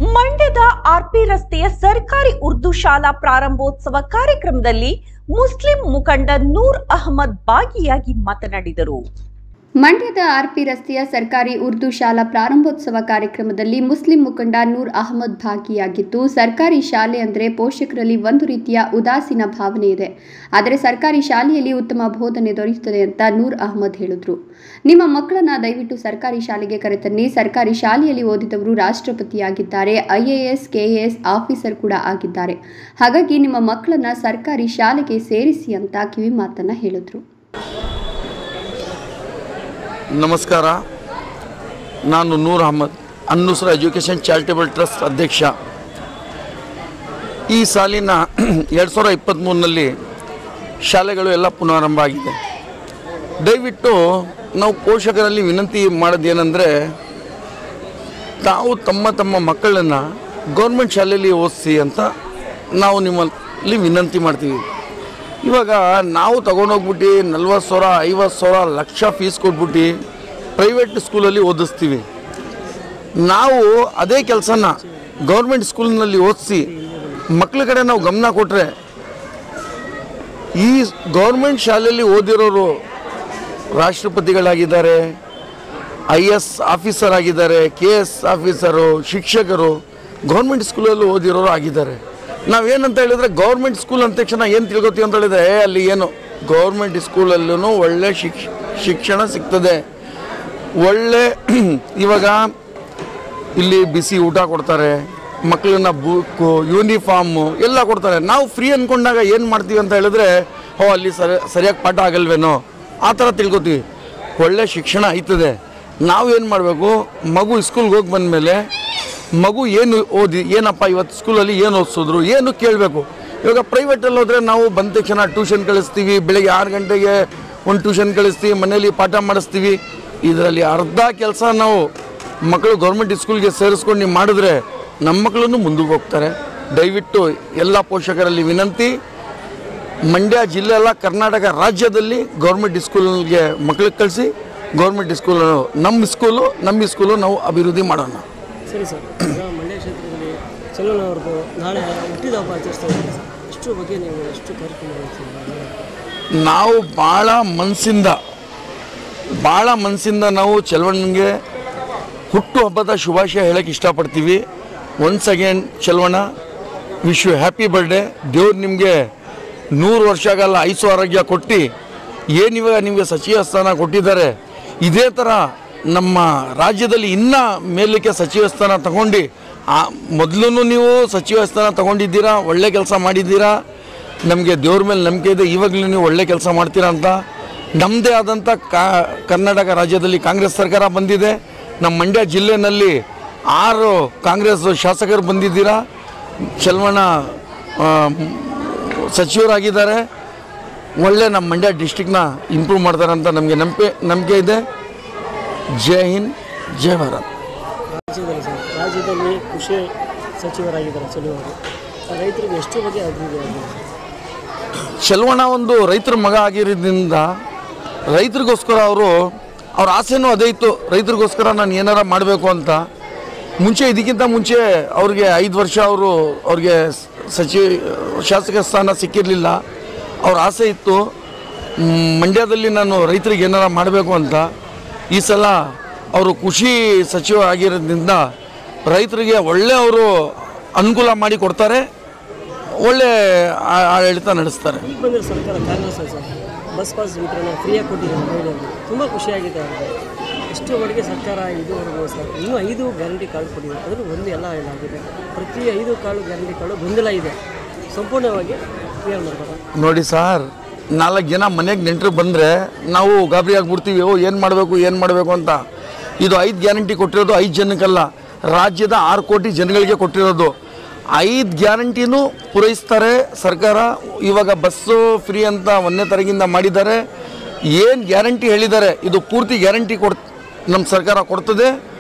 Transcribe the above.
ಮಂಡ್ಯದ ಆರ್ಪಿ ರಸ್ತೆಯ ಸರ್ಕಾರಿ ಉರ್ದು ಶಾಲಾ ಪ್ರಾರಂಭೋತ್ಸವ ಕಾರ್ಯಕ್ರಮದಲ್ಲಿ ಮುಸ್ಲಿಂ ಮುಖಂಡ ನೂರ್ ಅಹಮದ್ ಭಾಗಿಯಾಗಿ ಮಾತನಾಡಿದರು ಮಂಡ್ಯದ ಆರ್ಪಿ ರಸ್ತೆಯ ಸರ್ಕಾರಿ ಉರ್ದು ಶಾಲಾ ಪ್ರಾರಂಭೋತ್ಸವ ಕಾರ್ಯಕ್ರಮದಲ್ಲಿ ಮುಸ್ಲಿಂ ಮುಖಂಡ ನೂರ್ ಅಹಮದ್ ಭಾಗಿಯಾಗಿದ್ದು ಸರ್ಕಾರಿ ಶಾಲೆ ಅಂದರೆ ಪೋಷಕರಲ್ಲಿ ಒಂದು ರೀತಿಯ ಉದಾಸೀನ ಭಾವನೆ ಇದೆ ಆದರೆ ಸರ್ಕಾರಿ ಶಾಲೆಯಲ್ಲಿ ಉತ್ತಮ ಬೋಧನೆ ದೊರೆಯುತ್ತದೆ ಅಂತ ನೂರ್ ಅಹಮದ್ ಹೇಳಿದ್ರು ನಿಮ್ಮ ಮಕ್ಕಳನ್ನ ದಯವಿಟ್ಟು ಸರ್ಕಾರಿ ಶಾಲೆಗೆ ಕರೆತನ್ನಿ ಸರ್ಕಾರಿ ಶಾಲೆಯಲ್ಲಿ ಓದಿದವರು ರಾಷ್ಟ್ರಪತಿಯಾಗಿದ್ದಾರೆ ಐಎಎಸ್ ಕೆಎಎಸ್ ಆಫೀಸರ್ ಕೂಡ ಆಗಿದ್ದಾರೆ ಹಾಗಾಗಿ ನಿಮ್ಮ ಮಕ್ಕಳನ್ನ ಸರ್ಕಾರಿ ಶಾಲೆಗೆ ಸೇರಿಸಿ ಅಂತ ಕಿವಿ ಮಾತನ್ನ ಹೇಳಿದ್ರು ನಮಸ್ಕಾರ ನಾನು ನೂರ್ ಅಹಮದ್ ಅನ್ನುಸ್ರ ಎಜುಕೇಷನ್ ಚಾರಿಟೇಬಲ್ ಟ್ರಸ್ಟ್ ಅಧ್ಯಕ್ಷ ಈ ಸಾಲಿನ ಎರಡು ಸಾವಿರ ಇಪ್ಪತ್ತ್ಮೂರರಲ್ಲಿ ಶಾಲೆಗಳು ಎಲ್ಲ ಪುನರಾರಂಭ ಆಗಿದೆ ದಯವಿಟ್ಟು ನಾವು ಪೋಷಕರಲ್ಲಿ ವಿನಂತಿ ಮಾಡೋದೇನೆಂದರೆ ತಾವು ತಮ್ಮ ತಮ್ಮ ಮಕ್ಕಳನ್ನು ಗೌರ್ಮೆಂಟ್ ಶಾಲೆಯಲ್ಲಿ ಓದಿಸಿ ಅಂತ ನಾವು ನಿಮ್ಮಲ್ಲಿ ವಿನಂತಿ ಮಾಡ್ತೀವಿ ಇವಾಗ ನಾವು ತಗೊಂಡೋಗ್ಬಿಟ್ಟು ನಲ್ವತ್ತು ಸಾವಿರ ಐವತ್ತು ಸಾವಿರ ಲಕ್ಷ ಫೀಸ್ ಕೊಟ್ಬಿಟ್ಟು ಪ್ರೈವೇಟ್ ಸ್ಕೂಲಲ್ಲಿ ಓದಿಸ್ತೀವಿ ನಾವು ಅದೇ ಕೆಲಸನ ಗೌರ್ಮೆಂಟ್ ಸ್ಕೂಲ್ನಲ್ಲಿ ಓದಿಸಿ ಮಕ್ಳ ಕಡೆ ನಾವು ಗಮನ ಕೊಟ್ಟರೆ ಈ ಗೌರ್ಮೆಂಟ್ ಶಾಲೆಯಲ್ಲಿ ಓದಿರೋರು ರಾಷ್ಟ್ರಪತಿಗಳಾಗಿದ್ದಾರೆ ಐ ಎಸ್ ಆಫೀಸರ್ ಆಗಿದ್ದಾರೆ ಕೆ ಎಸ್ ಆಫೀಸರು ಶಿಕ್ಷಕರು ಗೌರ್ಮೆಂಟ್ ಸ್ಕೂಲಲ್ಲಿ ಓದಿರೋರು ಆಗಿದ್ದಾರೆ ನಾವೇನಂತ ಹೇಳಿದ್ರೆ ಗೌರ್ಮೆಂಟ್ ಸ್ಕೂಲ್ ಅಂದ ತಕ್ಷಣ ಏನು ತಿಳ್ಕೊತೀವಿ ಅಂತ ಹೇಳಿದ್ರೆ ಏ, ಅಲ್ಲಿ ಏನು ಗೌರ್ಮೆಂಟ್ ಸ್ಕೂಲಲ್ಲೂ ಒಳ್ಳೆ ಶಿಕ್ಷ ಶಿಕ್ಷಣ ಸಿಗ್ತದೆ ಒಳ್ಳೆ ಇವಾಗ ಇಲ್ಲಿ ಬಿಸಿ ಊಟ ಕೊಡ್ತಾರೆ ಮಕ್ಕಳನ್ನ ಬುಕ್ಕು ಯೂನಿಫಾರ್ಮು ಎಲ್ಲ ಕೊಡ್ತಾರೆ ನಾವು ಫ್ರೀ ಅಂದ್ಕೊಂಡಾಗ ಏನು ಮಾಡ್ತೀವಿ ಅಂತ ಹೇಳಿದ್ರೆ ಓ ಅಲ್ಲಿ ಸರಿ ಸರಿಯಾಗಿ ಪಾಠ ಆಗಲ್ವೇನೋ ಆ ಥರ ತಿಳ್ಕೊತೀವಿ ಒಳ್ಳೆ ಶಿಕ್ಷಣ ಆಯ್ತದೆ ನಾವೇನು ಮಾಡಬೇಕು ಮಗು ಸ್ಕೂಲ್ಗೆ ಹೋಗಿ ಬಂದಮೇಲೆ ಮಗು ಏನು ಓದಿ ಏನಪ್ಪ ಇವತ್ತು ಸ್ಕೂಲಲ್ಲಿ ಏನು ಓದಿಸಿದ್ರು ಏನು ಕೇಳಬೇಕು ಇವಾಗ ಪ್ರೈವೇಟಲ್ಲಿ ಹೋದರೆ ನಾವು ಬಂದ ತಕ್ಷಣ ಟ್ಯೂಷನ್ ಕಳಿಸ್ತೀವಿ ಬೆಳಿಗ್ಗೆ ಆರು ಗಂಟೆಗೆ ಒಂದು ಟ್ಯೂಷನ್ ಕಳಿಸ್ತೀವಿ ಮನೇಲಿ ಪಾಠ ಮಾಡಿಸ್ತೀವಿ ಇದರಲ್ಲಿ ಅರ್ಧ ಕೆಲಸ ನಾವು ಮಕ್ಕಳು ಗೌರ್ಮೆಂಟ್ ಸ್ಕೂಲ್ಗೆ ಸೇರಿಸ್ಕೊಂಡು ನೀವು ಮಾಡಿದ್ರೆ ನಮ್ಮ ಮಕ್ಕಳನ್ನು ಮುಂದಕ್ಕೆ ಹೋಗ್ತಾರೆ ದಯವಿಟ್ಟು ಎಲ್ಲ ಪೋಷಕರಲ್ಲಿ ವಿನಂತಿ ಮಂಡ್ಯ ಜಿಲ್ಲೆ ಅಲ್ಲ ಕರ್ನಾಟಕ ರಾಜ್ಯದಲ್ಲಿ ಗೌರ್ಮೆಂಟ್ ಸ್ಕೂಲ್ಗೆ ಮಕ್ಕಳಿಗೆ ಕಳಿಸಿ ಗೌರ್ಮೆಂಟ್ ಸ್ಕೂಲ್ ನಮ್ಮ ಸ್ಕೂಲು ನಮ್ಮ ಸ್ಕೂಲು ನಾವು ಅಭಿವೃದ್ಧಿ ಮಾಡೋಣ ಸರಿ ಸರ್ ಈಗ ಮಂಡ್ಯ ಕ್ಷೇತ್ರದಲ್ಲಿ ಚಲೋನ್ ಅವ್ರದ್ದು ನಾಳೆ ಹುಟ್ಟಿದ ಹಬ್ಬ ಆಚರಿಸ್ತಾ ಇದ್ದಾರೆ ಸರ್ ಅಷ್ಟು ಬಗ್ಗೆ ನೀವು ಎಷ್ಟು ಕಾರ್ಯಕ್ರಮ ಮಾಡ್ತೀವಿ ನಾವು ಭಾಳ ಮನಸ್ಸಿಂದ ಭಾಳ ಮನಸ್ಸಿಂದ ನಾವು ಚಲವಣ್ಣಗೆ ಹುಟ್ಟು ಹಬ್ಬದ ಶುಭಾಶಯ ಹೇಳಕ್ಕೆ ಇಷ್ಟಪಡ್ತೀವಿ ಒನ್ಸ್ ಅಗೇನ್ ಚಲವಣ್ಣ ವಿಶ್ ಯು ಹ್ಯಾಪಿ ಬರ್ಡೇ ದೇವ್ರು ನಿಮಗೆ ನೂರು ವರ್ಷಗಳ ಐಸು ಆರೋಗ್ಯ ಕೊಟ್ಟು ಏನಿವಾಗ ನಿಮಗೆ ಸಚಿವ ಸ್ಥಾನ ಕೊಟ್ಟಿದ್ದಾರೆ ಇದೇ ಥರ ನಮ್ಮ ರಾಜ್ಯದಲ್ಲಿ ಇನ್ನೂ ಮೇಲಕ್ಕೆ ಸಚಿವ ಸ್ಥಾನ ತಗೊಂಡು ಆ ಮೊದಲು ನೀವು ಸಚಿವ ಸ್ಥಾನ ತಗೊಂಡಿದ್ದೀರಾ ಒಳ್ಳೆ ಕೆಲಸ ಮಾಡಿದ್ದೀರಾ ನಮಗೆ ದೇವ್ರ ಮೇಲೆ ನಂಬಿಕೆ ಇದೆ ಇವಾಗಲೂ ನೀವು ಒಳ್ಳೆ ಕೆಲಸ ಮಾಡ್ತೀರಾ ಅಂತ ನಮ್ಮದೇ ಆದಂಥ ಕಾ ಕರ್ನಾಟಕ ರಾಜ್ಯದಲ್ಲಿ ಕಾಂಗ್ರೆಸ್ ಸರ್ಕಾರ ಬಂದಿದೆ ನಮ್ಮ ಮಂಡ್ಯ ಜಿಲ್ಲೆನಲ್ಲಿ ಆರು ಕಾಂಗ್ರೆಸ್ ಶಾಸಕರು ಬಂದಿದ್ದೀರಾ ಚಲ್ವಣ ಸಚಿವರಾಗಿದ್ದಾರೆ ಒಳ್ಳೆ ನಮ್ಮ ಮಂಡ್ಯ ಡಿಸ್ಟಿಕ್ನ ಇಂಪ್ರೂವ್ ಮಾಡ್ತಾರೆ ಅಂತ ನಮಗೆ ನಂಬಿಕೆ ನಂಬಿಕೆ ಇದೆ ಜೈ ಹಿಂದ್ ಜೈ ಭಾರತ್ ರಾಜ್ಯದಲ್ಲಿ ಸರ್ ರಾಜ್ಯದಲ್ಲಿ ಕೃಷಿ ಸಚಿವರಾಗಿದ್ದಾರೆ ಚಲೋ ಅವರು ರೈತರಿಗೆ ಎಷ್ಟು ಬಗ್ಗೆ ಅಭಿವೃದ್ಧಿ ಆಗಿದೆ ಚೆಲ್ವಣ ಒಂದು ರೈತರ ಮಗ ಆಗಿರೋದ್ರಿಂದ ರೈತರಿಗೋಸ್ಕರ ಅವರು ಅವ್ರ ಆಸೆನೂ ಅದೇ ಇತ್ತು ರೈತರಿಗೋಸ್ಕರ ನಾನು ಏನಾರ ಮಾಡಬೇಕು ಅಂತ ಮುಂಚೆ ಇದಕ್ಕಿಂತ ಮುಂಚೆ ಅವ್ರಿಗೆ ಐದು ವರ್ಷ ಅವರು ಅವ್ರಿಗೆ ಸಚಿವ ಶಾಸಕ ಸ್ಥಾನ ಸಿಕ್ಕಿರಲಿಲ್ಲ ಅವ್ರ ಆಸೆ ಇತ್ತು ಮ್, ಮಂಡ್ಯದಲ್ಲಿ ನಾನು ರೈತರಿಗೆ ಏನಾರ ಮಾಡಬೇಕು ಅಂತ ಈ ಸಲ ಅವರು ಕೃಷಿ ಸಚಿವ ಆಗಿರೋದ್ರಿಂದ ರೈತರಿಗೆ ಒಳ್ಳೆ ಅವರು ಅನುಕೂಲ ಮಾಡಿ ಕೊಡ್ತಾರೆ ಒಳ್ಳೆ ಆ- ಆಡಳಿತ ನಡೆಸ್ತಾರೆ ಈಗ ಬಂದಿರೋ ಸರ್ಕಾರ ಕಾಂಗ್ರೆಸ್ ಸರ್ ಬಸ್ ಪಾಸ್ ವಿತರಣೆ ಫ್ರೀಯಾಗಿ ಕೊಟ್ಟಿದ್ದಾರೆ ಮಹಿಳೆಯರಿಗೆ ತುಂಬ ಖುಷಿಯಾಗಿದೆ ಅವ್ರಿಗೆ ಎಷ್ಟು ಮಟ್ಟಿಗೆ ಸರ್ಕಾರ ಇದುವರೆಗೂ ಸರ್ ಇನ್ನೂ ಐದು ಗ್ಯಾರಂಟಿ ಕಾರ್ಡ್ ಕೊಟ್ಟಿದ್ದಾರೆ ಅದರಲ್ಲಿ ಒಂದು ಎಲ್ಲ ಆಗಿದೆ ಪ್ರತಿ ಐದು ಕಾಳು ಗ್ಯಾರಂಟಿ ಕಾರ್ಡು ಗೊಂದಲ ಇದೆ ಸಂಪೂರ್ಣವಾಗಿ ಕ್ಲಿಯರ್ ಮಾಡ್ತಾರೆ ನೋಡಿ ಸರ್ ನಾಲ್ಕು ಜನ ಮನೆಗೆ ನೆಂಟರು ಬಂದರೆ ನಾವು ಗಾಬರಿ ಆಗಿಬಿಡ್ತೀವಿ ಓ ಏನು ಮಾಡಬೇಕು ಏನು ಮಾಡಬೇಕು ಅಂತ ಇದು ಐದು ಗ್ಯಾರಂಟಿ ಕೊಟ್ಟಿರೋದು ಐದು ಜನಕ್ಕಲ್ಲ ರಾಜ್ಯದ ಆರು ಕೋಟಿ ಜನಗಳಿಗೆ ಕೊಟ್ಟಿರೋದು ಐದು ಗ್ಯಾರಂಟಿನೂ ಪೂರೈಸ್ತಾರೆ ಸರ್ಕಾರ ಇವಾಗ ಬಸ್ಸು ಫ್ರೀ ಅಂತ ಒಂದನೇ ತಾರೀಕಿಂದ ಮಾಡಿದ್ದಾರೆ ಏನು ಗ್ಯಾರಂಟಿ ಹೇಳಿದ್ದಾರೆ ಇದು ಪೂರ್ತಿ ಗ್ಯಾರಂಟಿ ಕೊಡ್ ನಮ್ಮ ಸರ್ಕಾರ ಕೊಡ್ತದೆ